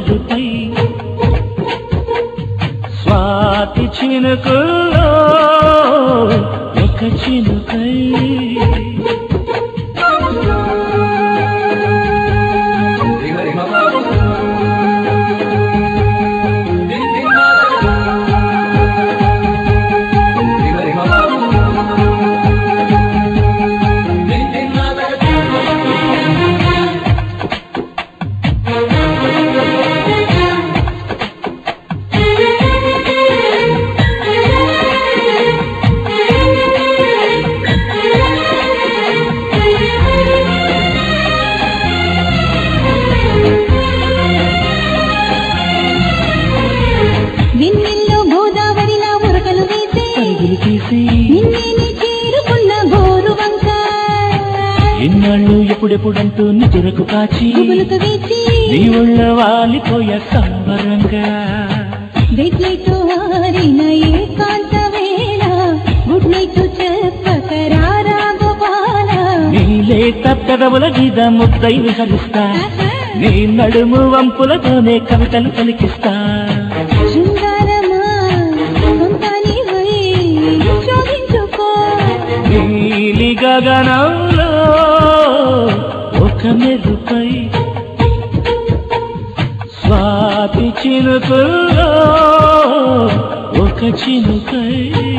మెరుపై స్వాతి చినుకుల్లో ఒక చినుకై వెన్నెల్లో గోదావరిలా ఉరకలు వేసే పరుగులు తీసి నిన్నే చేరుకున్న గోరు వంక ఎన్నాళ్ళు ఎప్పుడెప్పుడంటూ నిజరకు కాచి గుబులుకు వేచి నీ ఒళ్ళ వాలిపోయే సంబరంగా రెడ్ లైట్ వారిన ఏకాంత వేళ గుడ్ నైట్ చెప్పక రారా గోపాల నీలేత పెదవుల మీద ముద్దై విహరిస్తా నీ నడుము వంపులతోనే కవితలు పలికిస్తా శృంగారమా సొంతాని వై శోభించుకో నీలి గగనంలో ఒక మెరుపై స్వాతి చినుకుల్లో ఒక చినుకై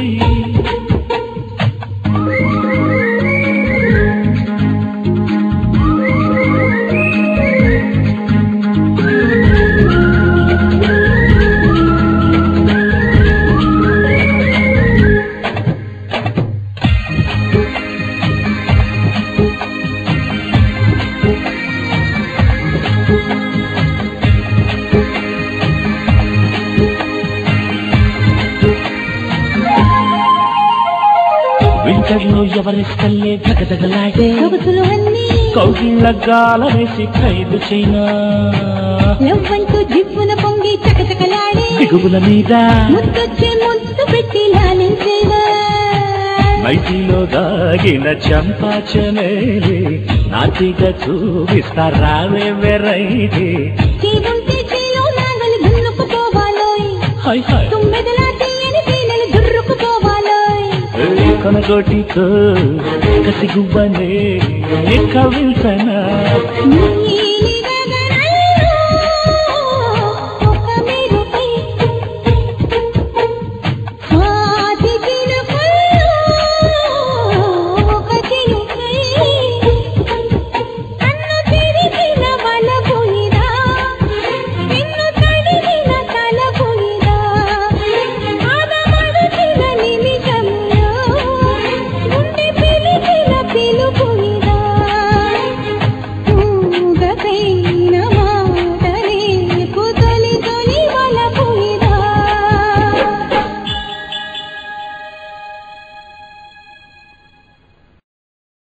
వింటర్లో ఎవరిస్తల్లే దగదగలాడే సొగసులు అన్నీ కౌగిళ్ళ గాల వేసి ఖైదు చైనా లవ్వంటూ జివ్వున పొంగి చకచకలాడే దిగువుల మీద ముద్దొచ్చే ముద్దు పెట్టి లాలించేవా మైటిలో దాగిన చంపాచనేలి నాటిగా చూపిస్తా రావే వెరైటీ చీరుంటే చేలో నాగలి దున్నుకుపోవాలోయ్ హాయ్ హాయ్ తుమ్మెదలా తీయని తేనెలు దుర్రుకుపోవాలోయ్ కొనగోటితో కసి గువ్వనే కవిల్సనా నీ